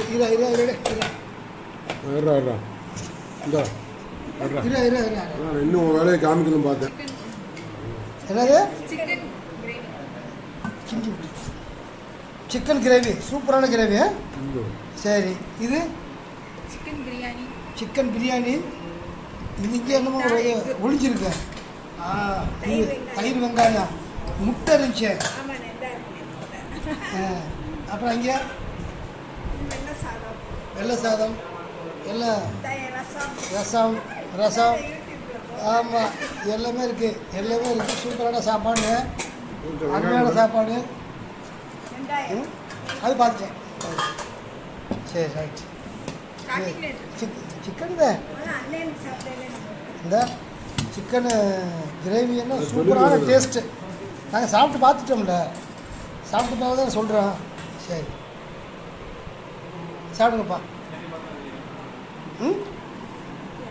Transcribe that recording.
இரு இரு இரு இரு வர்றா வர்றா இந்தா வர்றா இரு இரு இரு நான் இன்னும் உன் வேலையை காமிக்கணும் பார்த்தேன் என்னது சிக்கன் கிரேவி கிண்டி விட்டு சிக்கன் கிரேவி சூப்பரான கிரேவி ஆ? இந்த சரி இது சிக்கன் பிரியாணி சிக்கன் பிரியாணி இது இங்கே என்னமோ ஒரு இது ஒளிஞ்சிருக்கு ஆ இது தயிர் வெங்காயம் முட்டை இருந்துச்சு ஆமாம் ஆ, அப்புறம் இங்கே வெள்ளை சாதம் வெள்ளை சாதம் எல்லாம் தயிர் ரசம் ரசம் ரசம் ஆமாம் எல்லாமே இருக்குது எல்லாமே இருக்குது சூப்பரான சாப்பாடு கொஞ்சம் அருமையான வெங்காயம் சாப்பாடு வெங்காயம் ம், அது பார்த்துட்டேன் சரி ரைட் காட்டிக்கிட்டே சிக் சிக்கன் தான் அண்ணன் சாப்பிட்டேன் இந்த சிக்கனு கிரேவி என்ன அது சூப்பரான சொல்லிக் டேஸ்ட்டு நாங்கள் சாப்பிட்டு பார்த்துட்டோம்ல சாப்பிட்டு பார்த்து தான் சொல்கிறோம் சரி சாப்பிடுங்கப்பா ம்